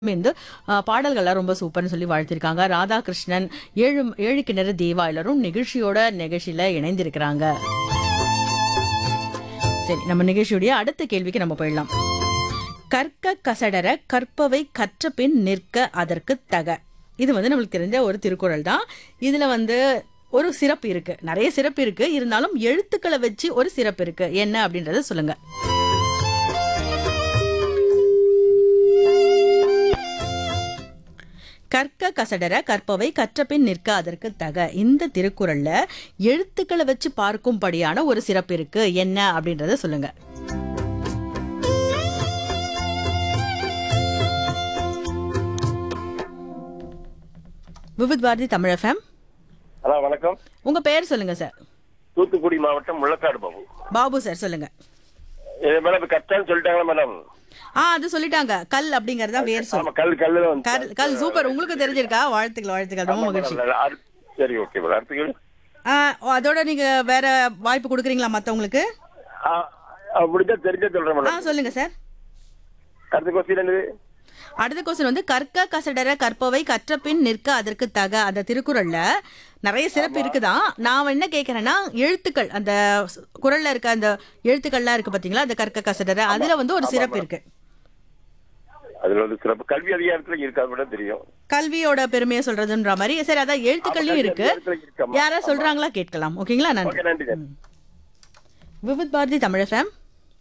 வந்து அஹ், பாடல்கள்லாம் ரொம்ப சூப்பர்னு சொல்லி வாழ்த்திருக்காங்க ராதாகிருஷ்ணன் ஏழு ஏழு கிணறு தேவா எல்லாரும் நிகழ்ச்சியோட நிகழ்ச்சியில இணைந்திருக்கிறாங்க சரி நம்ம நிகழ்ச்சியுடைய அடுத்த கேள்விக்கு நம்ம போயிடலாம் கற்க கசடர கற்பவை கற்ற பின் நிற்க அதற்கு தக இது வந்து நம்மளுக்கு தெரிஞ்ச ஒரு திருக்குறள் தான் இதுல வந்து ஒரு சிறப்பு இருக்கு நிறைய சிறப்பு இருக்கு இருந்தாலும் எழுத்துக்களை வச்சு ஒரு சிறப்பு இருக்கு என்ன அப்படின்றத சொல்லுங்க கற்க கசடர கற்பவை கற்றபின் நிற்க அதற்கு தக இந்த திருக்குறள்ல எழுத்துக்களை வச்சு பார்க்கும்படியான ஒரு சிறப்பு இருக்கு என்ன அப்படின்றத சொல்லுங்க விவித் பாரதி தமிழ் எஃப்எம் ஹலோ வணக்கம் உங்க பெயர் சொல்லுங்க சார் தூத்துக்குடி மாவட்டம் முள்ளக்காடு பாபு பாபு சார் சொல்லுங்க இது மேடம் இப்ப கரெக்டானு சொல்லிட்டாங்களா மேடம் ஆ அது சொல்லிட்டாங்க கல் அப்படிங்கறதா வேர் சொல் ஆமா கல் கல்லு தான் கல் கல் சூப்பர் உங்களுக்கு தெரிஞ்சிருக்கா வாழ்த்துக்கள் வாழ்த்துக்கள் ரொம்ப மகிழ்ச்சி அடுத்து- சரி ஓகே மேடம் அடுத்த கேள்வி ஆ, அதோட நீங்க வேற வாய்ப்பு கொடுக்குறீங்களா மத்தவங்களுக்கு ஆ, ஆ, முடிஞ்சா தெரிஞ்சா சொல்றேன் ஆ மேடம் சொல்லுங்க சார் அடுத்த கொஸ்டின் என்னது அடுத்த கொஸ்டின் வந்து கற்க கசடர கற்பவை கற்ற பின் நிற்க அதற்கு தக அந்த திருக்குறள்ல நிறைய சிறப்பு இருக்குதான் நான் என்ன கேக்குறேன்னா எழுத்துக்கள் அந்த ஸ்- குறள்ல இருக்க அந்த எழுத்துக்கள்லாம் இருக்கு பாத்தீங்களா அந்த கற்க கசடர அதுல வந்து ஒரு சிறப்பு இருக்கு அதுல வந்து சிறப்பு கல்வி அதிகாரத்துல இருக்காது மட்டும் தெரியும் கல்வியோட பெருமையை சொல்றதுன்ற மாதிரி சரி அதான் எழுத்துக்கள்லயும் இருக்கு அதிகாரத்துல இருக்காமா? யாரா சொல்றாங்களா கேட்கலாம் ஓகேங்களா நன்றி ஓகே நன்றி sir Vividh Bharati Tamil FM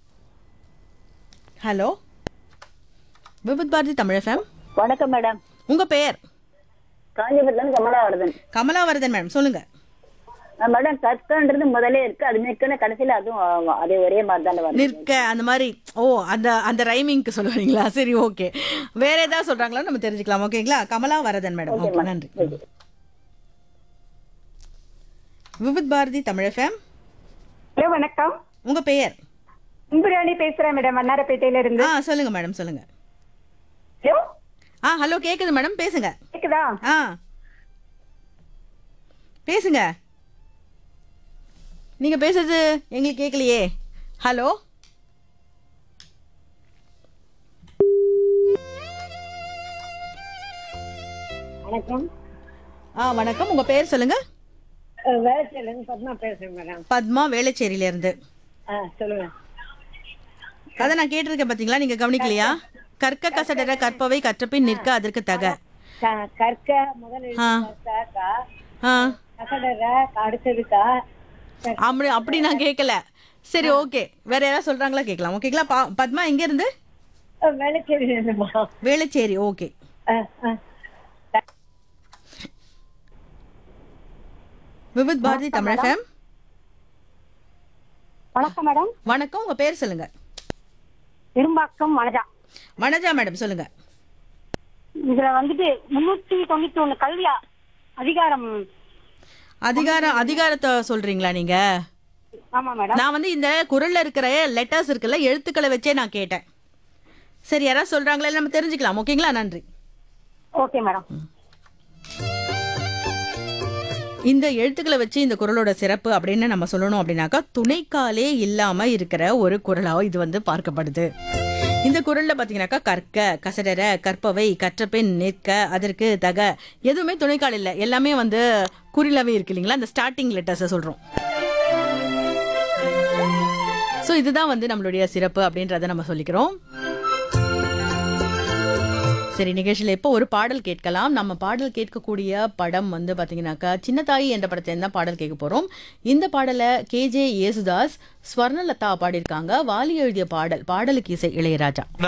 hello Vividh Bharati Tamil FM வணக்கம் மேடம் உங்க பெயர் காஞ்சிபுரத்துல கமலாவரதன் கமலாவரதன் மேடம் சொல்லுங்க அஹ் மேடம் கற்கன்றது முதல்ல இருக்கு அது மிக்கன கடைசியில அதுவும் ஆமா, அதே ஒரே மாதிரி தானே வருது நிற்க அந்த மாதிரி ஓ அந்த அந்த ரைமிங்க்கு சொல்லுவீங்களா சரி ஓகே வேற ஏதாவது சொல்றாங்களா நம்ம தெரிஞ்சுக்கலாம் ஓகேங்களா கமலா வரதன் மேடம் ஓகே நன்றி விவித் பாரதி தமிழ் எஃப்எம் ஹலோ வணக்கம் உங்க பெயர் இம்புராணி பேசுறேன் மேடம் மன்னாரப்பேட்டையில இருந்து ஆ சொல்லுங்க மேடம் சொல்லுங்க ஹலோ ஆ ஹலோ கேக்குது மேடம் பேசுங்க கேக்குதா ஆ பேசுங்க நீங்க பேசுறது எங்களுக்கு கேட்கலையே ஹலோ வணக்கம் ஆ வணக்கம் உங்க பேர் சொல்லுங்க வேலைச்சேரில இருந்து பத்மா பேசுறேன் மேடம் பத்மா வேளச்சேரியில இருந்து ஆ சொல்லுங்க அதை நான் கேட்டிருக்கேன் பாத்தீங்களா நீங்க கவனிக்கலையா கற்க கசடர கற்பவை கற்றபின் நிற்க அதற்கு தக க- கற்க முதல் ஆ. எழுத்து க, கா ஆ கசடர அடுத்தது கா அப்படி அப்படி நான் கேட்கல சரி ஓகே வேற யாராவது சொல்றாங்களா கேட்கலாம் ஓகேங்களா பா- பத்மா எங்க இருந்து அஹ் வேலைச்சேரியில இருந்துமா வேளச்சேரி ஓகே ஆ, ஆ. விவித் பாரதி தமிழ் எஃப்எம் வணக்கம் மேடம் வணக்கம் உங்க பேர் சொல்லுங்க இரும்பாக்கம் மனஜா வனஜா மேடம் சொல்லுங்க இதுல வந்துட்டு முன்னூத்தி தொண்ணூத்தி ஒண்ணு கல்வியா அதிகாரம் அதிகாரம் அதிகாரத்தை சொல்றீங்களா நீங்க ஆமா மேடம் நான் வந்து இந்த குரல்ல இருக்கிற லெட்டர்ஸ் இருக்குல்ல எழுத்துக்களை வச்சே நான் கேட்டேன் சரி யாராவது சொல்றாங்களா இல்ல நம்ம தெரிஞ்சுக்கலாம் ஓகேங்களா நன்றி ஓகே மேடம் இந்த எழுத்துக்களை வச்சு இந்த குரலோட சிறப்பு அப்படின்னு நம்ம சொல்லணும் அப்படின்னாக்கா துணைக்காலே இல்லாம இருக்கிற ஒரு குரலா இது வந்து பார்க்கப்படுது இந்த குரல்ல பாத்தீங்கன்னாக்கா கற்க கசடர கற்பவை கற்றபின் நிற்க அதற்கு தக எதுவுமே துணைக்கால் இல்லை எல்லாமே வந்து குறிலாவே இருக்கு இல்லைங்களா இந்த ஸ்டார்டிங் லெட்டர்ஸை சொல்றோம் ஸோ இதுதான் வந்து நம்மளுடைய சிறப்பு அப்படின்றத நம்ம சொல்லிக்கிறோம் சரி நிகழ்ச்சியில் இப்போ ஒரு பாடல் கேட்கலாம் நம்ம பாடல் கேட்கக்கூடிய படம் வந்து பார்த்தீங்கன்னாக்கா சின்னத்தாயி என்ற படத்தை தான் பாடல் கேட்க போகிறோம் இந்த பாடலை கேஜே யேசுதாஸ் ஸ்வர்ணலதா பாடியிருக்காங்க வாலி எழுதிய பாடல் பாடலுக்கு இசை இளையராஜா